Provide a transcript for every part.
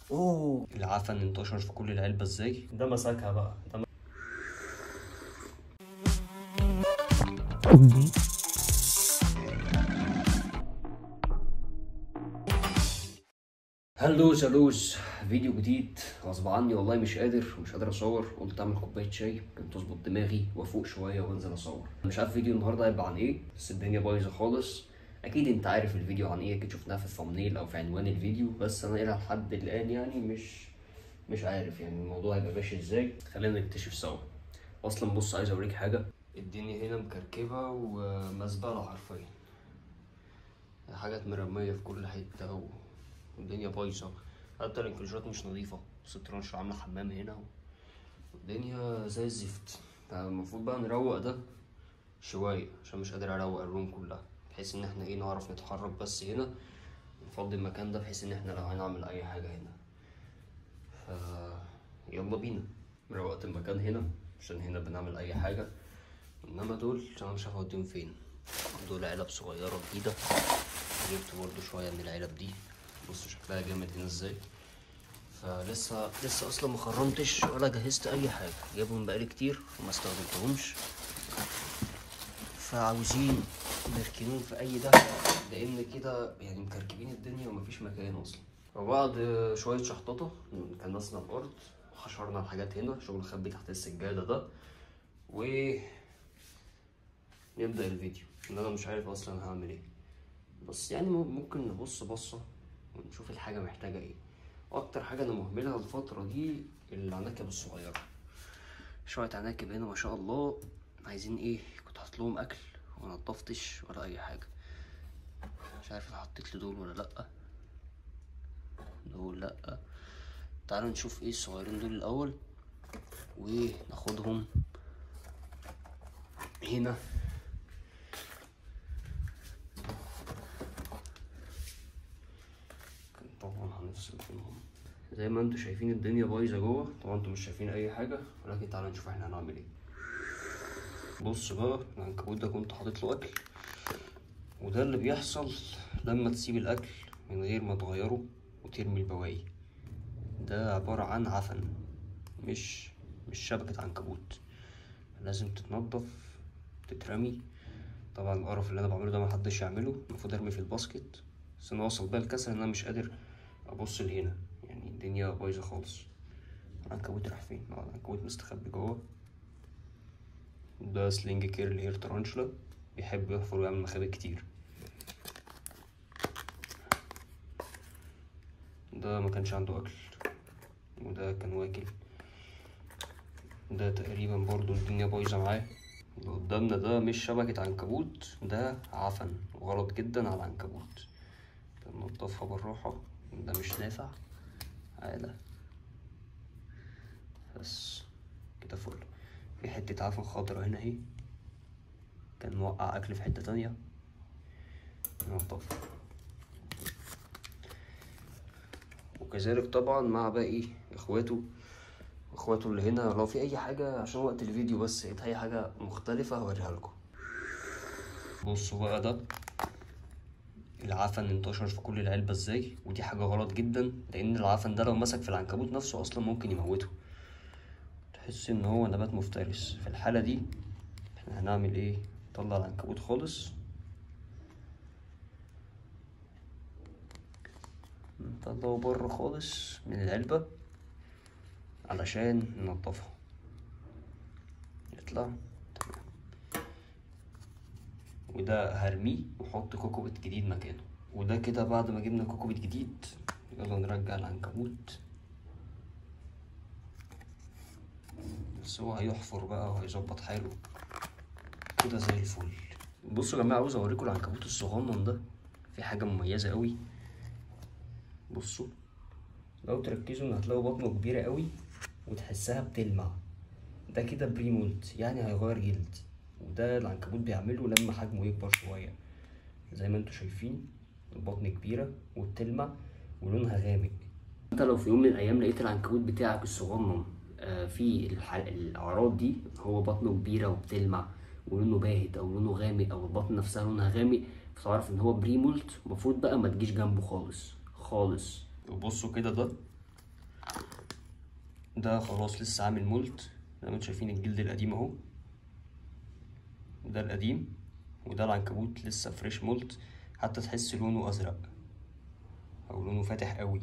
اوه العفن انتشر في كل العلبة ازاي ده مسكها بقى ده هلو سلوز فيديو جديد غصب عني والله مش قادر ومش قادر اصور قلت اعمل كوبايه شاي يمكن تظبط دماغي وافوق شويه وانزل اصور مش عارف فيديو النهارده هيبقى عن ايه بس الدنيا بايظه خالص اكيد انت عارف الفيديو عن ايه اكيد شفناها في الثمنيل او في عنوان الفيديو بس انا الى حد الان يعني مش مش عارف يعني الموضوع هيبقى ماشي ازاي خلينا نكتشف سوا اصلا بص عايز اوريك حاجه الدنيا هنا مكركبه ومزبله حرفيا حاجات مرميه في كل حته و... والدنيا بايظه حتى الانكشافات مش نظيفه السترانش عامله حمام هنا والدنيا زي الزفت المفروض بقى نروق ده شويه عشان مش قادر اروق الروم كلها بحيث ان احنا ايه نعرف نتحرك بس هنا نفضي المكان ده بحيث ان احنا لو هنعمل اي حاجه هنا ف يلا بينا روقت المكان هنا عشان هنا بنعمل اي حاجه انما دول انا مش عارف اوديهم فين دول علب صغيره جديده جبت برضو شويه من العلب دي بصوا شكلها جامد هنا ازاي فلسه لسه اصلا ما خرمتش ولا جهزت اي حاجه جايبهم بقالي كتير وما استخدمتهمش فعاوزين نركنهم في اي ده لان كده يعني مكركبين الدنيا ومفيش مكان اصلا وبعد شويه شحططه كنسنا الارض وحشرنا الحاجات هنا شغل خبي تحت السجاده ده و نبدا الفيديو ان انا مش عارف اصلا هعمل ايه بس يعني ممكن نبص بصه ونشوف الحاجة محتاجة ايه اكتر حاجة انا مهملها الفترة دي العناكب الصغيرة شوية عناكب هنا ما شاء الله عايزين ايه كنت حاطط لهم اكل ومنضفتش ولا اي حاجة مش عارف انا حطيت لدول ولا لأ دول لأ تعالوا نشوف ايه الصغيرين دول الاول وناخدهم هنا طبعا هنفصل بينهم زي ما انتم شايفين الدنيا بايظه جوه طبعا انتم مش شايفين اي حاجه ولكن تعالوا نشوف احنا هنعمل ايه بص بقى العنكبوت ده كنت حاطط له اكل وده اللي بيحصل لما تسيب الاكل من غير ما تغيره وترمي البواقي ده عباره عن عفن مش مش شبكه عنكبوت لازم تتنضف تترمي طبعا القرف اللي انا بعمله ده محدش يعمله المفروض ارمي في الباسكت بس انا واصل بقى الكسل ان انا مش قادر ابص لهنا يعني الدنيا بايظه خالص العنكبوت راح فين اه العنكبوت مستخبي جوه ده سلينج كير هير ترانشلا بيحب يحفر ويعمل مخابئ كتير ده ما كانش عنده اكل وده كان واكل ده تقريبا برضو الدنيا بايظه معاه اللي قدامنا ده مش شبكة عنكبوت ده عفن وغلط جدا على العنكبوت ننضفها بالراحة ده مش نافع عادة بس كده فل في حتة عفن خضرا هنا اهي كان موقع أكل في حتة تانية ننضفها وكذلك طبعا مع باقي اخواته اخواته اللي هنا لو في اي حاجة عشان وقت الفيديو بس لقيت اي حاجة مختلفة هوريها لكم بصوا بقى ده العفن انتشر في كل العلبة ازاي ودي حاجة غلط جدا لان العفن ده لو مسك في العنكبوت نفسه اصلا ممكن يموته تحس ان هو نبات مفترس في الحالة دي احنا هنعمل ايه نطلع العنكبوت خالص نطلعه بره خالص من العلبة علشان ننضفها يطلع تمام وده هرميه واحط كوكوبيت جديد مكانه وده كده بعد ما جبنا كوكوبيت جديد يلا نرجع العنكبوت بس هو هيحفر بقى وهيظبط حاله كده زي الفل بصوا يا جماعه عاوز اوريكم العنكبوت الصغنن ده في حاجه مميزه قوي بصوا لو تركزوا هتلاقوا بطنه كبيره قوي وتحسها بتلمع ده كده بريمولت يعني هيغير جلد وده العنكبوت بيعمله لما حجمه يكبر شوية زي ما انتوا شايفين البطن كبيرة وبتلمع ولونها غامق انت لو في يوم من الايام لقيت العنكبوت بتاعك الصغنن آه في الح... الاعراض دي هو بطنه كبيرة وبتلمع ولونه باهت او لونه غامق او البطن نفسها لونها غامق فتعرف ان هو بريمولت المفروض بقى ما تجيش جنبه خالص خالص وبصوا كده ده ده خلاص لسه عامل مولت زي ما انتم شايفين الجلد القديم اهو وده القديم وده العنكبوت لسه فريش مولت حتى تحس لونه ازرق او لونه فاتح قوي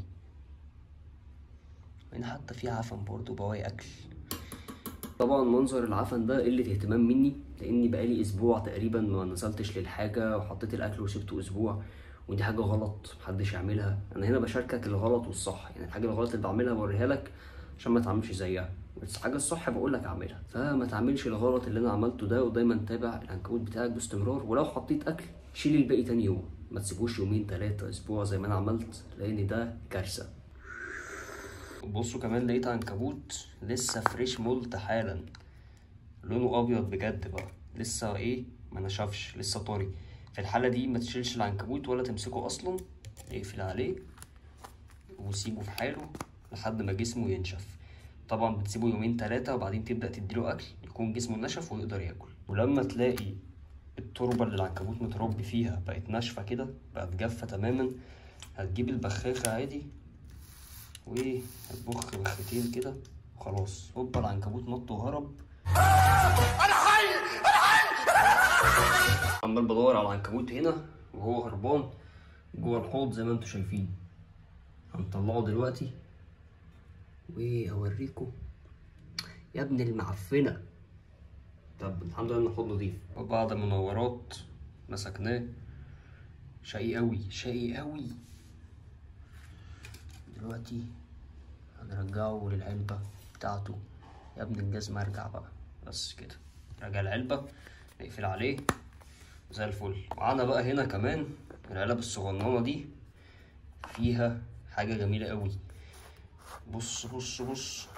هنا حتى في عفن برضه بواقي اكل طبعا منظر العفن ده قلة اهتمام مني لاني بقالي اسبوع تقريبا ما نزلتش للحاجة وحطيت الاكل وسبته اسبوع ودي حاجة غلط محدش يعملها انا هنا بشاركك الغلط والصح يعني الحاجة الغلط اللي بعملها بوريها لك عشان ما تعملش زيها بس الحاجة الصح بقول لك اعملها فما تعملش الغلط اللي انا عملته ده ودايما تابع العنكبوت بتاعك باستمرار ولو حطيت اكل شيل الباقي تاني يوم ما تسيبوش يومين تلاتة اسبوع زي ما انا عملت لان ده كارثة بصوا كمان لقيت عنكبوت لسه فريش مولت حالا لونه ابيض بجد بقى لسه ايه ما نشفش لسه طري في الحالة دي ما تشيلش العنكبوت ولا تمسكه اصلا اقفل عليه وسيبه في حاله لحد ما جسمه ينشف طبعا بتسيبه يومين تلاتة وبعدين تبدأ تديله أكل يكون جسمه نشف ويقدر ياكل ولما تلاقي التربة اللي العنكبوت متربي فيها بقت ناشفة كده بقت جافة تماما هتجيب البخاخة عادي وهتبخ بختين كده وخلاص هوبا العنكبوت نط وهرب عمال بدور على العنكبوت هنا وهو هربان جوه الحوض زي ما انتوا شايفين هنطلعه دلوقتي واوريكم يا ابن المعفنه طب الحمد لله ان الحوض نضيف وبعد منورات مسكناه شقي قوي شقي قوي دلوقتي هنرجعه للعلبة بتاعته يا ابن الجزمة ارجع بقى بس كده رجع العلبة نقفل عليه زي الفل معانا بقى هنا كمان العلب الصغننة دي فيها حاجة جميلة قوي بص بص بص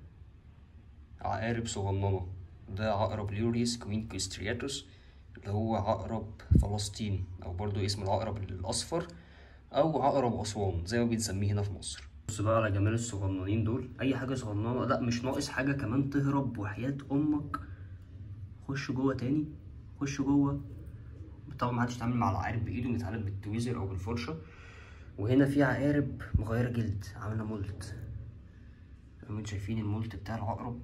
عقارب صغننة ده عقرب ليوريس كوينكسترياتوس اللي هو عقرب فلسطين او برضو اسم العقرب الاصفر او عقرب اسوان زي ما بنسميه هنا في مصر بص بقى على جمال الصغننين دول اي حاجه صغننه لا مش ناقص حاجه كمان تهرب وحياه امك خش جوه تاني خش جوه طبعا محدش يتعامل مع العقارب بايده بيتعامل بالتويزر او بالفرشه وهنا في عقارب مغيره جلد عامله مولت زي ما انتم شايفين المولت بتاع العقرب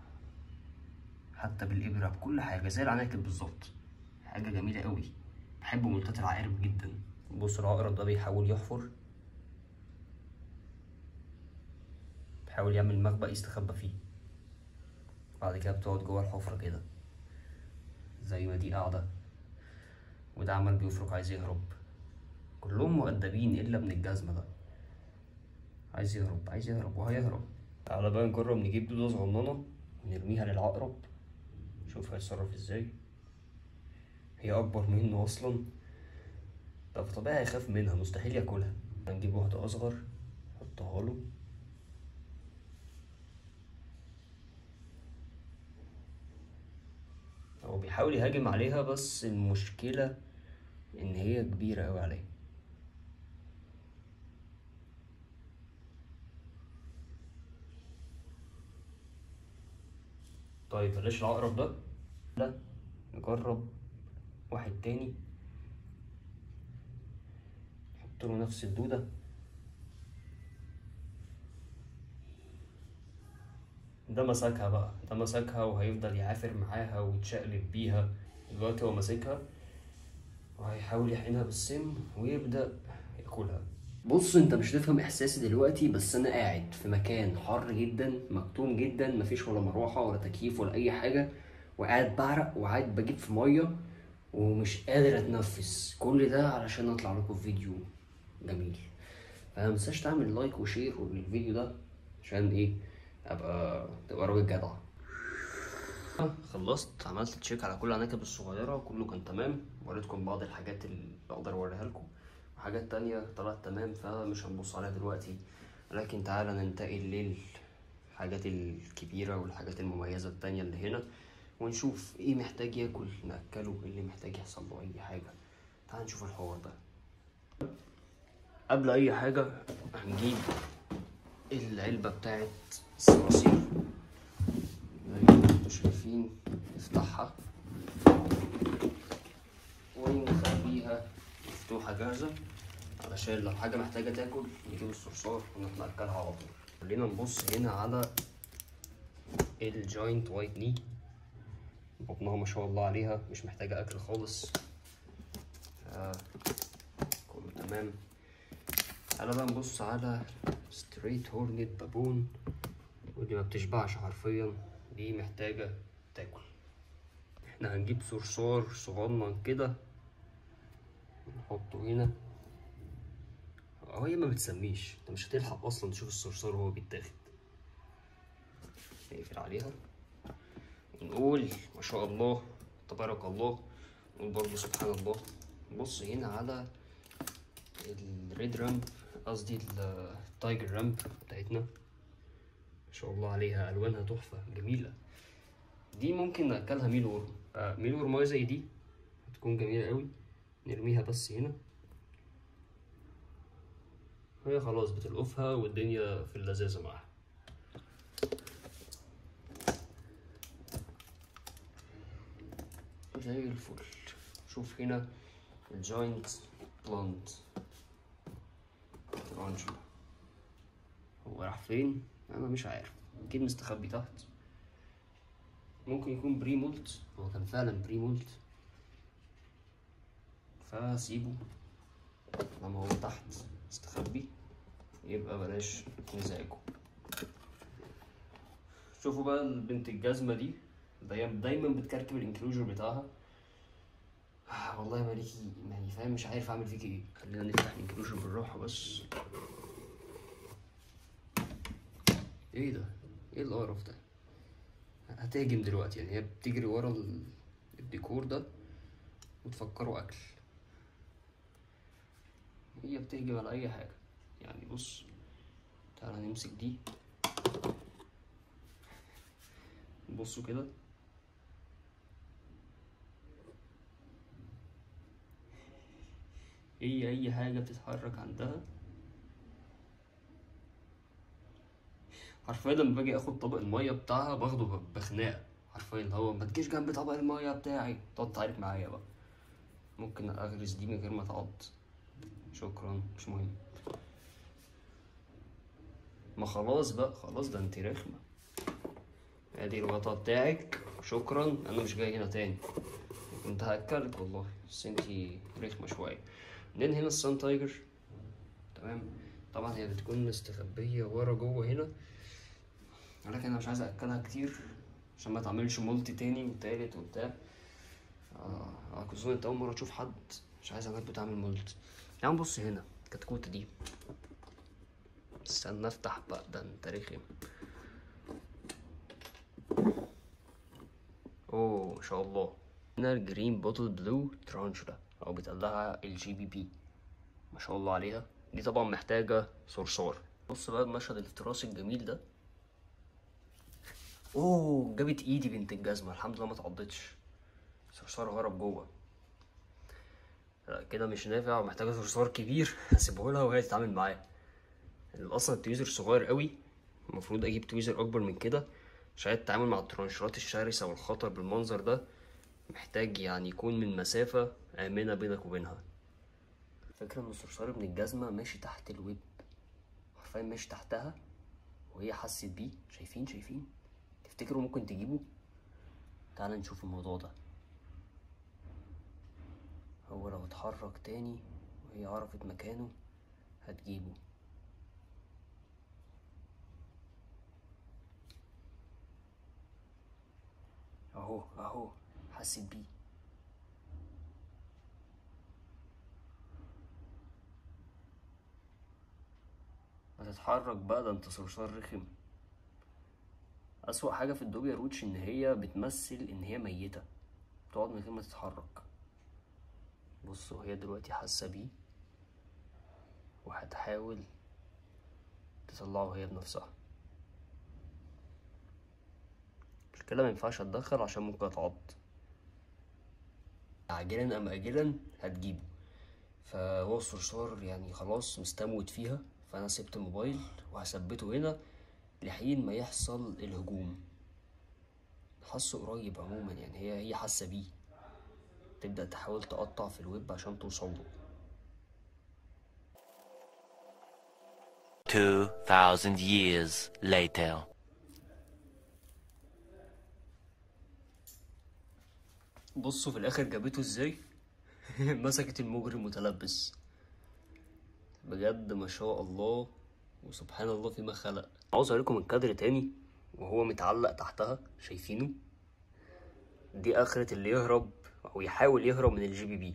حتى بالابره بكل حاجه زي العناكب بالظبط حاجه جميله قوي بحب مولتات العقارب جدا بص العقرب ده بيحاول يحفر بيحاول يعمل مخبأ يستخبى فيه بعد كده بتقعد جوه الحفرة كده زي ما دي قاعدة وده عمال بيفرك عايز يهرب كلهم مؤدبين إلا ابن الجزمة ده عايز يهرب عايز يهرب وهيهرب تعالى بقى نجرب نجيب دودة صغننة ونرميها للعقرب شوف هيتصرف ازاي هي أكبر منه أصلا طب طبيعي هيخاف منها مستحيل ياكلها هنجيب واحدة أصغر نحطها له هو بيحاول يهاجم عليها بس المشكلة إن هي كبيرة أوي عليه طيب بلاش العقرب ده لا نجرب واحد تاني نحط له نفس الدودة ده مسكها بقى ده مسكها وهيفضل يعافر معاها ويتشقلب بيها دلوقتي هو ماسكها وهيحاول يحقنها بالسم ويبدأ ياكلها بص انت مش هتفهم احساسي دلوقتي بس انا قاعد في مكان حر جدا مكتوم جدا مفيش ولا مروحه ولا تكييف ولا اي حاجه وقاعد بعرق وقاعد بجيب في ميه ومش قادر اتنفس كل ده علشان اطلع لكم في فيديو جميل فمتنساش تعمل لايك وشير للفيديو ده عشان ايه ابقى تبقى راجل جدع خلصت عملت تشيك على كل العناكب الصغيرة كله كان تمام وريتكم بعض الحاجات اللي اقدر اوريها لكم وحاجات تانية طلعت تمام فمش هنبص عليها دلوقتي لكن تعالى ننتقل للحاجات الكبيرة والحاجات المميزة التانية اللي هنا ونشوف ايه محتاج ياكل نأكله ايه اللي محتاج يحصل له اي حاجة تعال نشوف الحوار ده قبل اي حاجة هنجيب العلبة بتاعت الصراصير زي ما انتوا شايفين نفتحها ونخليها مفتوحة جاهزة علشان لو حاجة محتاجة تاكل نجيب الصرصار ونطلع ناكلها على طول خلينا نبص هنا على الجاينت وايت ني بطنها ما شاء الله عليها مش محتاجة أكل خالص آه، كله تمام تعالى بقى نبص على ستريت هورنت بابون ودي ما بتشبعش حرفيا دي محتاجة تاكل احنا هنجيب صرصار صغنن كده نحطه هنا اه هي ما بتسميش انت مش هتلحق اصلا تشوف الصرصار وهو بيتاخد نقفل عليها ونقول ما شاء الله تبارك الله نقول برضه سبحان الله بص هنا على الريد رامب قصدي التايجر رامب بتاعتنا ما شاء الله عليها الوانها تحفه جميله دي ممكن ناكلها ميل ورم آه ميل ورمايه زي دي هتكون جميله قوي نرميها بس هنا هي خلاص بتلقفها والدنيا في اللذاذه معاها زي الفل شوف هنا الجوينت بلانت ترانجولا هو راح فين انا مش عارف اكيد مستخبي تحت ممكن يكون بري مولت هو كان فعلا بري مولت فسيبه لما هو تحت مستخبي يبقى بلاش نزعجه شوفوا بقى البنت الجزمة دي دايما دايما بتكركب الانكلوجر بتاعها آه والله مالكي يعني فاهم مش عارف اعمل فيك ايه خلينا نفتح الانكلوجر بالراحة بس ايه ده ايه القرف ده هتهجم دلوقتي يعني هي بتجري ورا ال- الديكور ده وتفكروا اكل هي بتهجم على اي حاجة يعني بص تعالى نمسك دي بصوا كده هي اي حاجة بتتحرك عندها حرفيا لما باجي اخد طبق المية بتاعها باخده ب- بخناقة حرفيا اللي هو ما تجيش جنب طبق المية بتاعي تقعد تعارك معايا بقى ممكن اغرز دي من غير ما تعض شكرا مش مهم ما خلاص بقى خلاص ده انت رخمة ادي الغطا بتاعك شكرا انا مش جاي هنا تاني كنت هاكلك والله بس انتي رخمة شوية من هنا السان تايجر تمام طبعا هي بتكون مستخبية ورا جوه هنا ولكن انا مش عايز اكلها كتير عشان ما تعملش مولتي تاني وتالت وبتاع اه خصوصا انت اول مرة تشوف حد مش عايز اجيب تعمل مولت يعني بص هنا الكتكوتة دي استنى افتح بقى ده انت رخم اوه ما شاء الله هنا الجرين بوتل بلو ترانشولا او بيطلعها الجي بي بي ما شاء الله عليها دي طبعا محتاجة صرصار بص بقى المشهد التراثي الجميل ده اوه جابت ايدي بنت الجزمة الحمد لله ما اتعضتش صرصار هرب جوه لا كده مش نافع ومحتاجة صرصار كبير هسيبه لها وهي تتعامل معاه اصلا التويزر صغير قوي المفروض اجيب تويزر اكبر من كده عشان التعامل مع الترانشرات الشرسة والخطر بالمنظر ده محتاج يعني يكون من مسافة آمنة بينك وبينها فكرة ان الصرصار ابن الجزمة ماشي تحت الويب حرفيا ماشي تحتها وهي حست بيه شايفين شايفين تفتكروا ممكن تجيبه تعال نشوف الموضوع ده هو لو اتحرك تاني وهي عرفت مكانه هتجيبه اهو اهو حسيت بيه هتتحرك بقى ده انت صرصار رخم اسوأ حاجة في الدوبيا روتش ان هي بتمثل ان هي ميتة تقعد من غير ما تتحرك بصوا هي دلوقتي حاسة بيه وهتحاول تطلعه هي بنفسها المشكلة ما ينفعش اتدخل عشان ممكن اتعض عاجلا ام اجلا هتجيبه فهو الصرصار يعني خلاص مستموت فيها فانا سبت الموبايل وهثبته هنا لحين ما يحصل الهجوم حاسه قريب عموما يعني هي هي حاسه بيه تبدأ تحاول تقطع في الويب عشان توصل له 2000 years later. بصوا في الاخر جابته ازاي مسكت المجرم متلبس بجد ما شاء الله وسبحان الله فيما خلق عاوز اوريكم الكادر تاني وهو متعلق تحتها شايفينه دي اخرة اللي يهرب او يحاول يهرب من الجي بي بي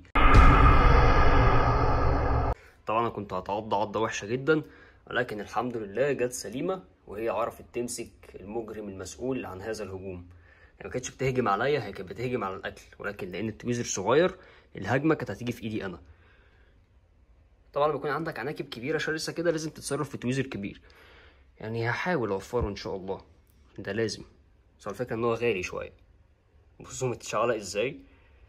طبعا انا كنت هتعض عضة وحشة جدا ولكن الحمد لله جت سليمة وهي عرفت تمسك المجرم المسؤول عن هذا الهجوم يعني ما كانتش بتهجم عليا هي كانت بتهجم على الاكل ولكن لان التويزر صغير الهجمة كانت هتيجي في ايدي انا طبعا لما يكون عندك عناكب كبيرة شرسة كده لازم تتصرف في تويزر كبير يعني هحاول اوفره ان شاء الله ده لازم بس هو الفكرة ان هو غالي شوية بصوا متشعلق ازاي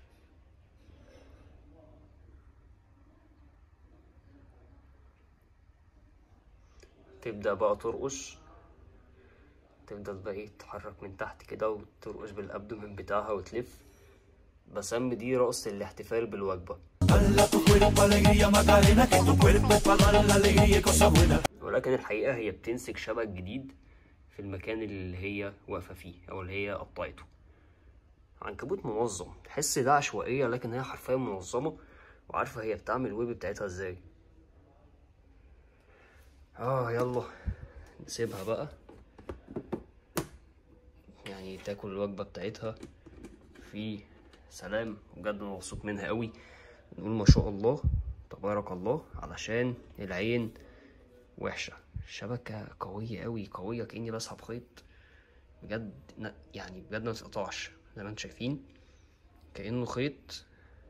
تبدأ بقى ترقص تفضل بقى ايه تتحرك من تحت كده وترقص بالابدومين بتاعها وتلف بسمي دي رقص الاحتفال بالوجبة Dala tu cuerpo alegría Macarena, que tu cuerpo es para dar la alegría y cosas buenas. ولكن الحقيقة هي بتمسك شبك جديد في المكان اللي هي واقفة فيه أو اللي هي قطعته عنكبوت منظم تحس ده عشوائية لكن هي حرفيا منظمة وعارفة هي بتعمل الويب بتاعتها ازاي اه يلا نسيبها بقى يعني تاكل الوجبة بتاعتها في سلام بجد انا مبسوط منها قوي نقول ما شاء الله تبارك الله علشان العين وحشة شبكة قوية قوي قوية كأني بسحب خيط بجد ن- يعني بجد ما تقطعش زي ما انتم شايفين كأنه خيط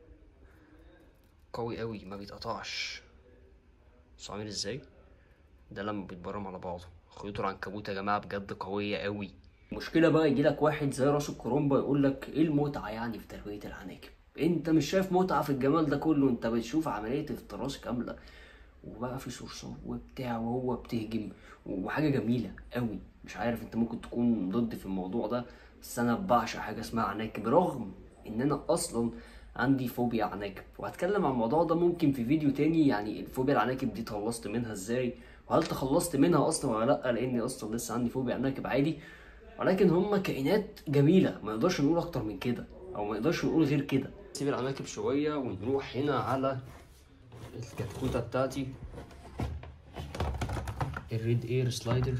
قوي قوي ما بيتقطعش بصوا عامل ازاي ده لما بيتبرم على بعضه خيوط العنكبوت يا جماعة بجد قوية قوي المشكلة بقى يجيلك واحد زي راس الكرومبا يقول لك ايه المتعة يعني في تربية العناكب انت مش شايف متعة في الجمال ده كله انت بتشوف عملية افتراس كاملة وبقى في صرصار وبتاع وهو بتهجم وحاجة جميلة قوي مش عارف انت ممكن تكون ضد في الموضوع ده بس انا بعشق حاجة اسمها عناكب رغم ان انا اصلا عندي فوبيا عناكب وهتكلم عن الموضوع ده ممكن في فيديو تاني يعني الفوبيا العناكب دي تخلصت منها ازاي وهل تخلصت منها اصلا ولا لا لاني اصلا لسه عندي فوبيا عناكب عادي ولكن هم كائنات جميلة ما نقدرش نقول اكتر من كده او ما نقدرش نقول غير كده نسيب العناكب شوية ونروح هنا على الكتكوتة بتاعتي الريد اير سلايدر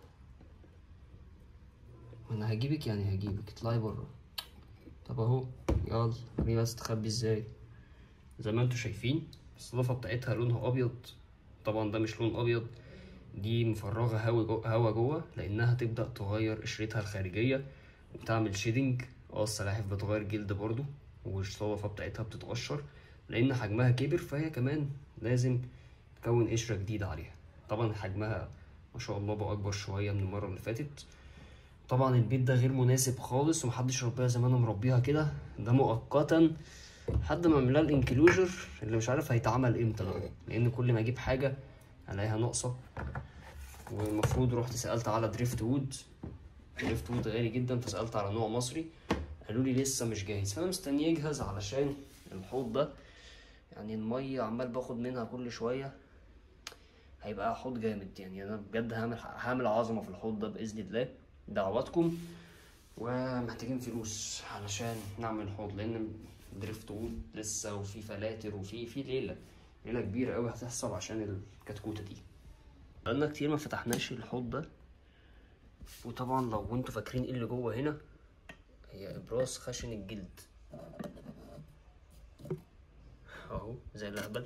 انا هجيبك يعني هجيبك اطلعي بره طب اهو يلا وريني بس تخبي ازاي زي ما انتوا شايفين الصدفة بتاعتها لونها ابيض طبعا ده مش لون ابيض دي مفرغة هوا جو هوا جوه لانها تبدأ تغير قشرتها الخارجية وبتعمل شيدنج اه السلاحف بتغير جلد برضو والصدفة بتاعتها بتتقشر لان حجمها كبر فهي كمان لازم تكون قشرة جديدة عليها طبعا حجمها ما شاء الله بقى اكبر شوية من المرة اللي فاتت طبعا البيت ده غير مناسب خالص ومحدش ربيها زي ما انا مربيها كده ده مؤقتا لحد ما اعملها الانكلوجر اللي مش عارف هيتعمل امتى بقى لان كل ما اجيب حاجه الاقيها ناقصه والمفروض رحت سالت على دريفت وود دريفت وود غالي جدا فسالت على نوع مصري قالوا لي لسه مش جاهز فانا مستني يجهز علشان الحوض ده يعني الميه عمال باخد منها كل شويه هيبقى حوض جامد يعني انا بجد هعمل هعمل عظمه في الحوض ده باذن الله دعواتكم ومحتاجين فلوس علشان نعمل حوض لان دريفت وود لسه وفي فلاتر وفي في ليله ليله كبيره قوي هتحصل عشان الكتكوته دي بقالنا كتير ما فتحناش الحوض ده وطبعا لو انتوا فاكرين ايه اللي جوه هنا هي ابراز خشن الجلد اهو زي الاهبل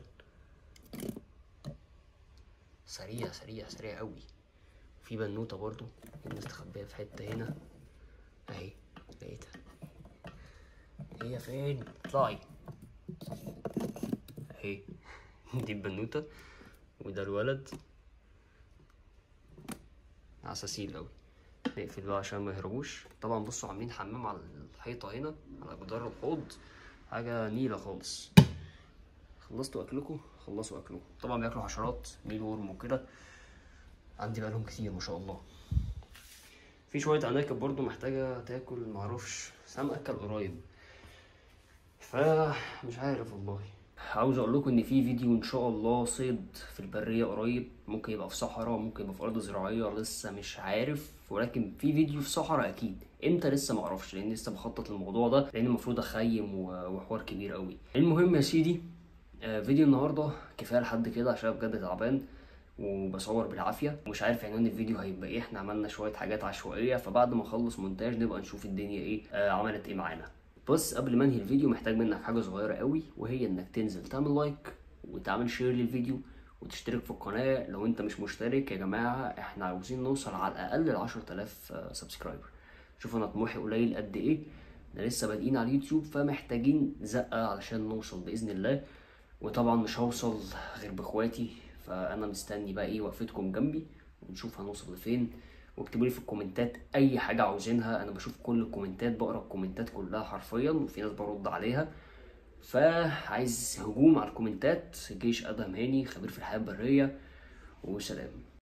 سريع سريع سريع قوي في بنوته برضو مستخبيه في حته هنا اهي لقيتها هي فين اطلعي اهي دي البنوته وده الولد عساسين قوي نقفل بقى عشان ما يهربوش طبعا بصوا عاملين حمام على الحيطه هنا على جدار الحوض حاجه نيله خالص خلصتوا اكلكم خلصوا اكلكم طبعا بياكلوا حشرات ميل ورم وكده عندي بقالهم كتير ما شاء الله في شويه عناكب برضو محتاجه تاكل معرفش بس انا مأكل قريب فمش عارف والله عاوز اقول لكم ان في فيديو ان شاء الله صيد في البريه قريب ممكن يبقى في صحراء ممكن يبقى في ارض زراعيه لسه مش عارف ولكن في فيديو في صحراء اكيد امتى لسه ما اعرفش لان لسه بخطط للموضوع ده لان المفروض اخيم و- وحوار كبير قوي المهم يا سيدي آه، فيديو النهارده كفايه لحد كده عشان بجد تعبان وبصور بالعافيه ومش عارف عنوان الفيديو هيبقى ايه احنا عملنا شويه حاجات عشوائيه فبعد ما اخلص مونتاج نبقى نشوف الدنيا ايه آه عملت ايه معانا بص قبل ما انهي الفيديو محتاج منك حاجه صغيره قوي وهي انك تنزل تعمل لايك وتعمل شير للفيديو وتشترك في القناه لو انت مش مشترك يا جماعه احنا عاوزين نوصل على الاقل ل 10000 سبسكرايبر شوف انا طموحي قليل قد ايه احنا لسه بادئين على اليوتيوب فمحتاجين زقه علشان نوصل باذن الله وطبعا مش هوصل غير باخواتي فانا مستني بقى ايه وقفتكم جنبي ونشوف هنوصل لفين واكتبوا لي في الكومنتات اي حاجه عاوزينها انا بشوف كل الكومنتات بقرا الكومنتات كلها حرفيا وفي ناس برد عليها فعايز هجوم على الكومنتات جيش ادهم هاني خبير في الحياه البريه وسلام